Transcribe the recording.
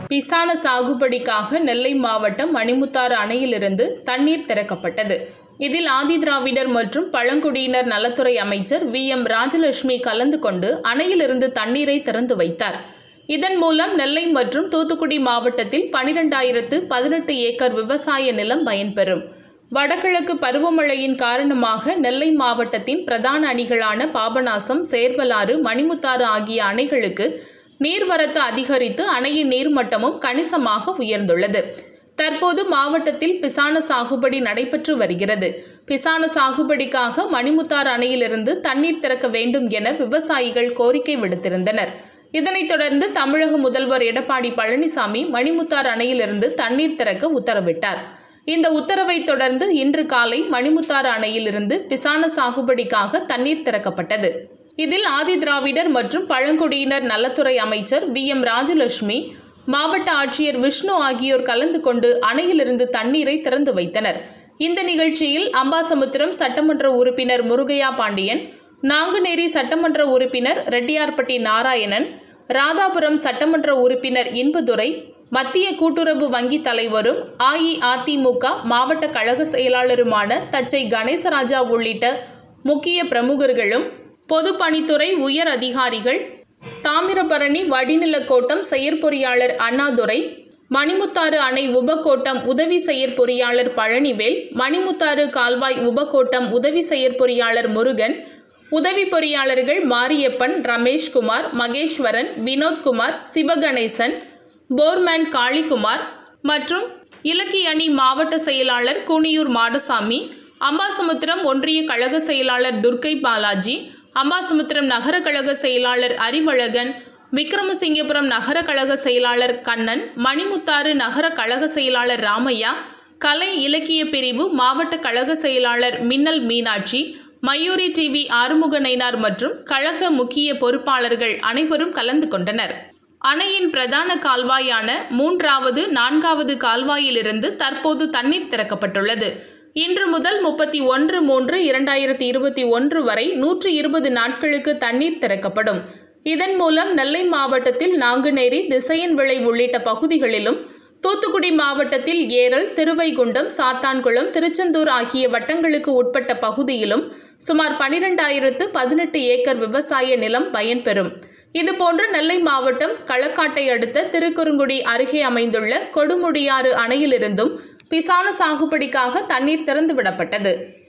பிசான சாகுபடிக்காக நெல்லை மாவட்டம் மணிமுத்தாறு அணையிலிருந்து தண்ணீர் திறக்கப்பட்டது இதில் ஆதிதிராவிடர் மற்றும் பழங்குடியினர் நலத்துறை அமைச்சர் வி எம் ராஜலட்சுமி கலந்து கொண்டு அணையிலிருந்து தண்ணீரை திறந்து வைத்தார் இதன் மூலம் நெல்லை மற்றும் தூத்துக்குடி மாவட்டத்தில் பனிரெண்டாயிரத்து பதினெட்டு ஏக்கர் விவசாய நிலம் பயன்பெறும் வடகிழக்கு பருவமழையின் காரணமாக நெல்லை மாவட்டத்தின் பிரதான அணிகளான பாபநாசம் சேர்வலாறு மணிமுத்தாறு ஆகிய அணைகளுக்கு நீர்வரத்து அதிகரித்து அணையின் நீர்மட்டமும் கணிசமாக உயர்ந்துள்ளது தற்போது மாவட்டத்தில் பிசான சாகுபடி நடைபெற்று வருகிறது பிசான சாகுபடிக்காக மணிமுத்தாறு அணையிலிருந்து தண்ணீர் திறக்க வேண்டும் என விவசாயிகள் கோரிக்கை விடுத்திருந்தனர் இதனைத் தொடர்ந்து தமிழக முதல்வர் எடப்பாடி பழனிசாமி மணிமுத்தாறு அணையிலிருந்து தண்ணீர் திறக்க உத்தரவிட்டார் இந்த உத்தரவை தொடர்ந்து இன்று காலை மணிமுத்தாறு அணையிலிருந்து பிசான சாகுபடிக்காக தண்ணீர் திறக்கப்பட்டது இதில் ஆதிதிராவிடர் மற்றும் பழங்குடியினர் நலத்துறை அமைச்சர் வி எம் ராஜலட்சுமி மாவட்ட ஆட்சியர் விஷ்ணு ஆகியோர் கலந்து கொண்டு அணையிலிருந்து தண்ணீரை திறந்து வைத்தனர் இந்த நிகழ்ச்சியில் அம்பாசமுத்திரம் சட்டமன்ற உறுப்பினர் முருகையா பாண்டியன் நாங்குநேரி சட்டமன்ற உறுப்பினர் ரெட்டியார்பட்டி நாராயணன் ராதாபுரம் சட்டமன்ற உறுப்பினர் இன்பதுரை மத்திய கூட்டுறவு வங்கி தலைவரும் அஇஅதிமுக மாவட்ட கழக செயலாளருமான தச்சை கணேசராஜா உள்ளிட்ட முக்கிய பிரமுகர்களும் பொதுப்பணித்துறை உயர் அதிகாரிகள் தாமிரபரணி வடிநிலக்கோட்டம் செயற்பொறியாளர் அண்ணாதுரை மணிமுத்தாறு அணை உபகோட்டம் உதவி செயற்பொறியாளர் பழனிவேல் மணிமுத்தாறு கால்வாய் உபகோட்டம் உதவி செயற்பொறியாளர் முருகன் உதவி பொறியாளர்கள் மாரியப்பன் ரமேஷ்குமார் மகேஸ்வரன் வினோத்குமார் சிவகணேசன் போர்மேன் காளிக்குமார் மற்றும் இலக்கிய அணி மாவட்ட செயலாளர் கூனியூர் மாடசாமி அம்பாசமுத்திரம் ஒன்றிய கழக செயலாளர் துர்க்கை பாலாஜி அம்பாசமுத்திரம் நகர கழக செயலாளர் அறிவழகன் விக்ரமசிங்கபுரம் நகர கழக செயலாளர் கண்ணன் மணிமுத்தாறு நகர கழக செயலாளர் ராமையா கலை இலக்கிய பிரிவு மாவட்ட கழக செயலாளர் மின்னல் மீனாட்சி மயூரி டிவி ஆறுமுக நயினார் மற்றும் கழக முக்கிய பொறுப்பாளர்கள் அனைவரும் கலந்து கொண்டனர் அணையின் பிரதான கால்வாயான மூன்றாவது நான்காவது கால்வாயிலிருந்து தற்போது தண்ணீர் திறக்கப்பட்டுள்ளது இன்று முதல் முப்பத்தி ஒன்று மூன்று இரண்டாயிரத்தி இருபத்தி ஒன்று வரை நூற்று இருபது நாட்களுக்கு தண்ணீர் திறக்கப்படும் இதன் மூலம் நெல்லை மாவட்டத்தில் நாங்குநேரி திசையன் விளை உள்ளிட்ட பகுதிகளிலும் தூத்துக்குடி மாவட்டத்தில் ஏரல் திருவைகுண்டம் சாத்தான்குளம் திருச்செந்தூர் ஆகிய வட்டங்களுக்கு உட்பட்ட பகுதியிலும் சுமார் பனிரெண்டாயிரத்து பதினெட்டு ஏக்கர் விவசாய நிலம் பயன்பெறும் இதுபோன்று நெல்லை மாவட்டம் களக்காட்டை அடுத்த திருக்குறுங்குடி அருகே அமைந்துள்ள கொடுமுடியாறு அணையிலிருந்தும் பிசான சாகுபடிக்காக தண்ணீர் திறந்துவிடப்பட்டது